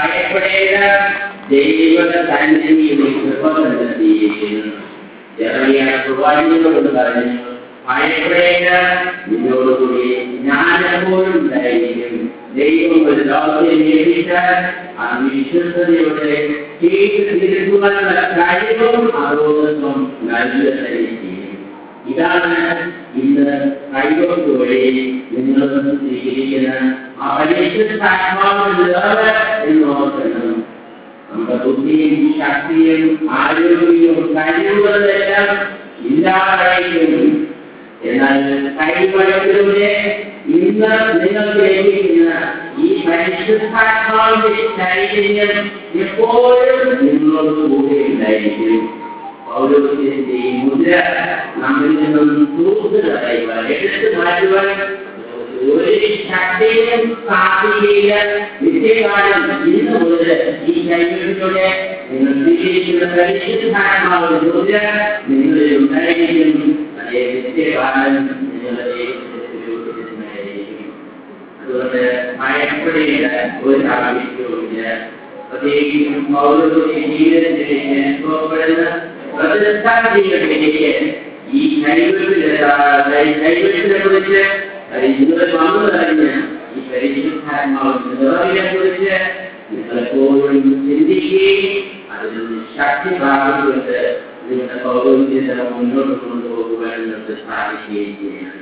ഭയപ്പെടേണ്ട ദൈവ സന്നിധിയിൽ കൃപ കണ്ടെത്തിയിരിക്കുന്നു ചെറിയ പ്രവാചകനോട് പറഞ്ഞു ഭയപ്പെടേണ്ട നിന്നോടുകൂടി ഞാനെപ്പോഴും ഉണ്ടായിരിക്കും ദൈവം ഒരു ദൗത്യം നിയമിച്ചാൽ ആ വിശ്വസതയോടെ ചെയ്ത് തീർക്കുവാനുള്ള കഴിവും അറോധത്വം നൽകുകയും ഇതാണ് ഇന്ന് കൈകൊണ്ട് വഴി നിങ്ങൾ സ്വീകരിക്കുന്ന ആ പരിശുദ്ധാത്മാവിലുള്ളത് എന്ന് ഓർക്കണം നമ്മുടെ ബുദ്ധിയും ശക്തിയും ആരോഗ്യവും കഴിവുകളെല്ലാം ഇല്ലാതായിരിക്കും എന്നാൽ കൈവഴക്കിലൂടെ ഇന്ന് നിങ്ങൾക്ക് ലഭിക്കുന്ന ഈ പരിശുദ്ധാത്മാവിന്റെ ചൈതന്യം എപ്പോഴും നിങ്ങളോട് കൂടെ ഉണ്ടായിരിക്കും പൗരത്തിന്റെ ഈ മുദ്ര നമ്മിൽ നിന്നും തൂത്ത് കളയുവാൻ എടുത്തു മാറ്റുവാൻ ഒരു ശക്തിയും സാധിക്കില്ല നിത്യകാലം ഇന്ന് മുതൽ ഈ കൈകളിലൂടെ നിങ്ങൾ സ്വീകരിക്കുന്ന പരിശുദ്ധാത്മാവിന്റെ മുദ്ര നിങ്ങളിൽ ഉണ്ടായിരിക്കും അതേ നിത്യകാലം നിങ്ങളുടെ ജീവിതത്തിലുണ്ടായിരിക്കും അതുകൊണ്ട് ഭയപ്പെടേണ്ട ഒരു ആവശ്യവുമില്ല പ്രത്യേകിച്ചും പൗരത്തിന്റെ ജീവിതത്തിലേക്ക് അനുഭവപ്പെടുന്ന പ്രതിഷ്ഠാജീവനിലേക്ക് ഈ കൈവെട്ടിലെ കൈവെട്ടിനെ കുറിച്ച് നിങ്ങൾ വന്നു കഴിഞ്ഞ ഈ പരിശുദ്ധാത്മാവിന്റെ നിറവിനെ കുറിച്ച് നിങ്ങൾ എപ്പോഴും ചിന്തിക്കുകയും അതിൽ നിന്ന് ശക്തി പ്രാപിച്ചുകൊണ്ട് നിങ്ങളുടെ പൗരോഹിത്യത മുന്നോട്ട് കൊണ്ടുപോകുവാൻ നിങ്ങൾക്ക് സാധിക്കുകയും ചെയ്യണം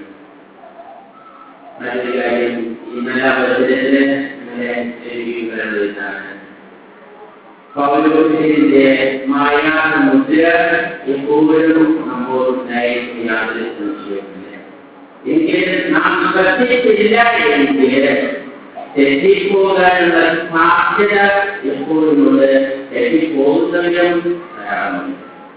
മറ്റൊരു കാര്യം ഈ നല്ല അവസരത്തില് നിങ്ങളെ എഴുതിയുള്ളത് ഇതാണ് പൗരോഹിത്യത്തിന്റെ മായാത്ത മുദ്ര എപ്പോഴും നമ്മോടുണ്ടായിരിക്കും യാതൊരു സംശയവുമില്ല എങ്കിൽ നാം ശ്രദ്ധിച്ചില്ല എങ്കിൽ തെറ്റിപ്പോകാനുള്ള സാധ്യത എപ്പോഴും ഉണ്ട് തെറ്റിപ്പോകുന്നതിനും ധാരാളമുണ്ട്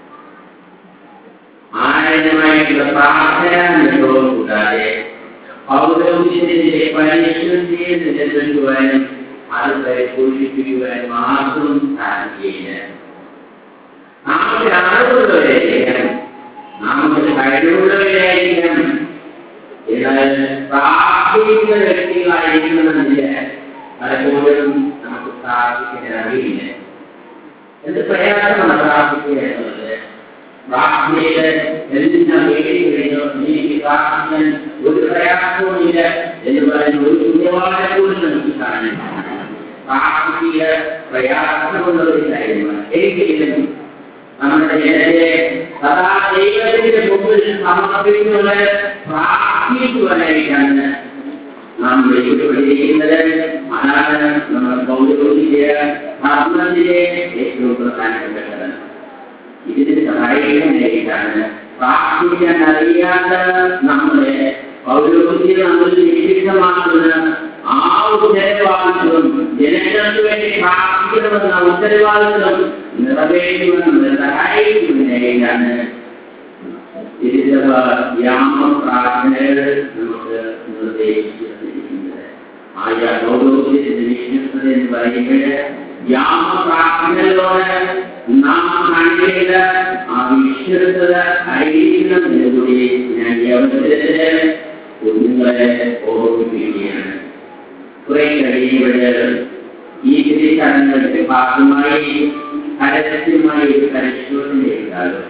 ആഴമായിട്ടുള്ള പ്രാർത്ഥന അനുഭവം കൂടാതെ പൗരോഹിത്യത്തിന്റെ പരിശുദ്ധിയെ നിലനിൽക്കുവാനും അത് പരിപോഷിപ്പിക്കുവാനും മാത്രം സാധിക്കുകയില്ല നാം ഒരു അറിവുള്ളവരായിരിക്കണം നാം ഒരു കഴിവുള്ളവരായിരിക്കണം എന്നാൽ പ്രാർത്ഥിക്കുന്ന വ്യക്തികളായിരിക്കണമെന്നില്ല പലപ്പോഴും നമുക്ക് പ്രാർത്ഥിക്കാൻ അറിയില്ല എന്ത് പ്രയാസമാണ് പ്രാർത്ഥിക്കുക എന്നുള്ളത് പ്രാർത്ഥനയില് എല്ലാം വേണ്ടി കഴിഞ്ഞു എനിക്ക് പ്രാർത്ഥിക്കാൻ ഒരു പ്രയാസവുമില്ല എന്ന് പറയുന്ന ഒരു കുറ്റവാളെ പോലും നമുക്ക് കാണാൻ പ്രാർത്ഥിക്കുക പ്രയാസമുള്ള ഒരു കാര്യമാണ് എങ്കിലും നമ്മുടെ ജനത്തെ സദാ ദൈവത്തിന്റെ മുമ്പിൽ സമർപ്പിക്കുന്നത് പ്രാർത്ഥിക്കുവാനായിട്ടാണ് നാം വിളിക്കപ്പെട്ടിരിക്കുന്നത് അതാണ് നമ്മൾ പൗരോഹിക ധർമ്മത്തിലെ ഏറ്റവും പ്രധാനപ്പെട്ടത് ഇതിന് സഹായിക്കാനായിട്ടാണ് പ്രാർത്ഥിക്കാൻ അറിയാത്ത നമ്മളെ പൗരോഹിത്യം നമ്മൾ നിഷിദ്ധമാക്കുന്ന ആ ഉത്തരവാദിത്വം ജനങ്ങൾക്ക് വേണ്ടി പ്രാർത്ഥിക്കണമെന്ന ഉത്തരവാദിത്വം നിറവേറ്റുമെന്ന് സഹായിക്കുന്നതിനായിട്ടാണ് തിരുസഭ യാമ പ്രാർത്ഥനകൾ നമുക്ക് നിർദ്ദേശിച്ചിരിക്കുന്നത് ആയ പൗരോഹിത്യത്തിന്റെ വിശ്വസത എന്ന് പറയുമ്പോൾ യാമ പ്രാർത്ഥനകളോട് നാം കാണിക്കേണ്ട ആ വിശ്വസത ആയിരിക്കണം കൂടി ഞാൻ ഈ അവസരത്തില് കുഞ്ഞുങ്ങളെ ഓർമ്മിപ്പിക്കുകയാണ് കുറെ കഴിയുമ്പോൾ ഈ തിരിച്ചടങ്ങൾക്ക് ഭാഗമായി പരസ്യമായി ഒരു പരിശോധന ഉണ്ടാകും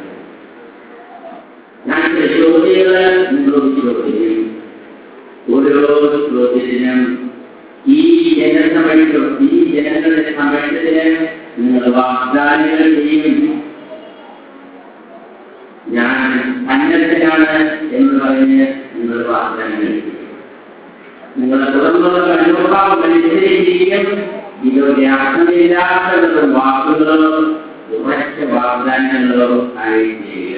ഞാൻ ചില ചോദ്യങ്ങൾ നിങ്ങളോട് ചോദിക്കും ഓരോ ചോദ്യത്തിനും ഈ ജനസമയത്തും ഈ ജനങ്ങളുടെ സമയത്തിന് നിങ്ങൾ വാഗ്ദാനങ്ങൾ ചെയ്യും ഞാൻ സന്നദ്ധനാണ് എന്ന് പറഞ്ഞ് നിങ്ങൾ വാഗ്ദാനങ്ങൾ ചെയ്യും നിങ്ങളെ തുറന്നുള്ള മനോഭാവം അനുസരിച്ചിരിക്കും ഇതൊരു അർത്ഥമില്ലാത്തതും വാക്കുകളോ ഉറച്ച വാഗ്ദാനങ്ങളോ ആയി ചെയ്യുക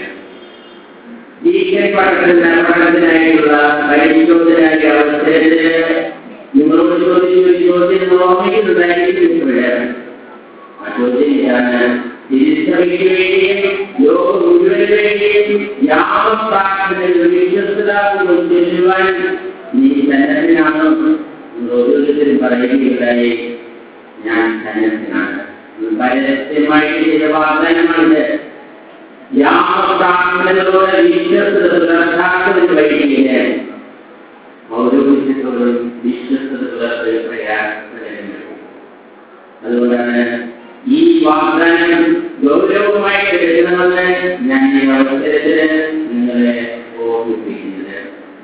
ഈ പഠനത്തിന് പഠനത്തിനായിട്ടുള്ള പരിശോധനയായ അവസരത്തില് നിങ്ങളോട് ചോദിച്ച ഒരു ചോദ്യം ഓർമ്മിക്കുന്നുണ്ടായിരിക്കുമ്പോഴ് ആ ചോദ്യം ഇതാണ് തിരിച്ചറിക്ക് വേണ്ടിയും ലോക മുഴുവന് വേണ്ടിയും യാതൊരു പ്രാർത്ഥനയിൽ വിശ്വസ്തത കൊണ്ട് ചെല്ലുവാൻ നീ സന്നദ്ധനാണോ നിങ്ങൾ ഓരോരുത്തരും പറയുകയുണ്ടായി ഞാൻ സന്നദ്ധനാണ് പരസ്യമായിട്ട് ചില വാഗ്ദാനമാണിത് യാമപ്രാർത്ഥനകളോട് വിശ്വസ്തത പുലർത്താത്തതിന് വഴിയില്ല പൗരോഹിത്യത്തോടും വിശ്വസ്തത പുലർത്തൽ പ്രയാസപ്പെടുന്നു അതുകൊണ്ടാണ് ഈ വാഗ്ദാനം ഗൗരവമായിട്ട് എടുക്കണമെന്ന് ഞാൻ ഈ അവസരത്തിന് നിങ്ങളെ ഓർമ്മിപ്പിക്കുന്നത്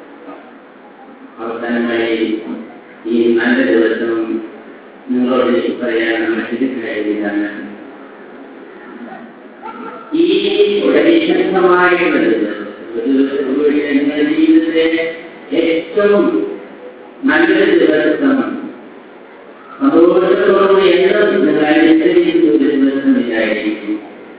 അവസാനമായി ഈ നല്ല ദിവസം നിങ്ങളോട് എനിക്ക് പറയാൻ മറ്റൊരു കാര്യമാണ് ഈ പരിശുദ്ധമായിട്ടുള്ളത് ഒരു ഒരു നിങ്ങളുടെ ജീവിതത്തിലെ ഏറ്റവും നല്ലൊരു ദിവസം സന്തോഷത്തോടുകൂടി എന്നും നിങ്ങൾ അനുസരിക്കുന്ന ഒരു ദിവസം ഇല്ലായിരിക്കും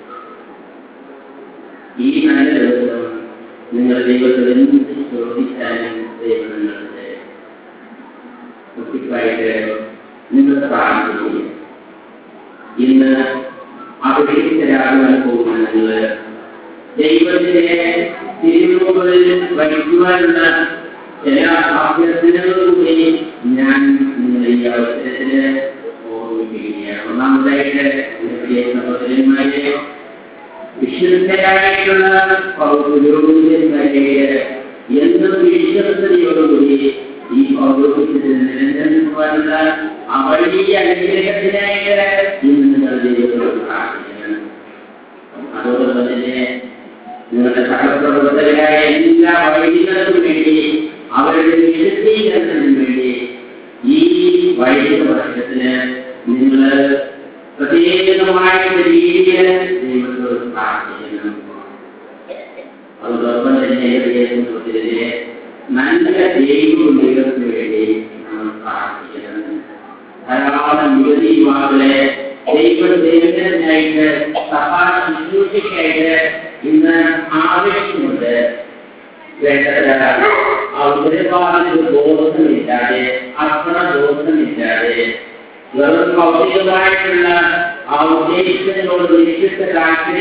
ഈ നല്ല ദിവസം നിങ്ങൾ ദൈവത്തിൽ എന്ത് ചോദിച്ചാലും ദൈവം നിങ്ങളുടെ കുട്ടിക്കായിട്ട് നിങ്ങൾ പ്രാർത്ഥിക്കും ഇന്ന് അപേക്ഷിതരാകുവാൻ പോകുന്ന നിങ്ങൾ ദൈവത്തിനെ തിരുമുകളിൽ വഹിക്കുവാനുള്ള ചില അഭ്യർത്ഥനകളോടുകൂടി ഞാൻ നിങ്ങൾ ഈ അവസരത്തിന് ഓർമ്മിപ്പിക്കുകയാണ് ഒന്നാമതായിട്ട് എൻ്റെ പ്രിയ സഹോദരന്മാരെ വിശുദ്ധരായിട്ടുള്ള പൗരോഹിതന്മാരെ എന്നും വിശ്വസ്തയോടുകൂടി ഈ പൗരോഹിത്യത്തിൽ നിലനിൽക്കുവാനുള്ള ആ വലിയ അനുഗ്രഹത്തിനായിട്ട് ഇന്ന് നിങ്ങൾ ദൈവത്തോട് പ്രാർത്ഥിക്കണം അതോടൊപ്പം തന്നെ നിങ്ങളുടെ സഹപ്രവർത്തകരായ എല്ലാ വൈദികർക്കും വേണ്ടി അവരുടെ വിശുദ്ധീകരണത്തിനും വേണ്ടി ഈ വൈദിക വർഷത്തിന് നിങ്ങൾ പ്രത്യേകമായിട്ടുള്ള രീതിയിൽ ദൈവത്തോട് പ്രാർത്ഥിക്കണം അതോടൊപ്പം തന്നെ ദൈവത്തിനെതിരെ നല്ല ദൈവങ്ങൾക്ക് വേണ്ടി നമ്മൾ പ്രാർത്ഥിക്കണം ധാരാളം യുവതി യുവാക്കളെ ദൈവ ദൈവത്തിനായിട്ട് സഭാ ശുശ്രൂഷയ്ക്കായിട്ട് ഇന്ന് ആവശ്യമുണ്ട് വേണ്ടത്ര ഒരുപാട് ബോധമില്ലാതെ അത്ര ബോധമില്ലാതെ വെറും ഭൗതികമായിട്ടുള്ള ആ ഉദ്ദേശങ്ങളോട് വിശിഷ്ട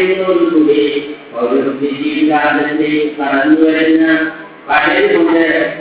താല്പര്യങ്ങളോടുകൂടി ഒരു ജീവിതാന്തത്തെ കടന്നു വരുന്ന പലരുമുണ്ട്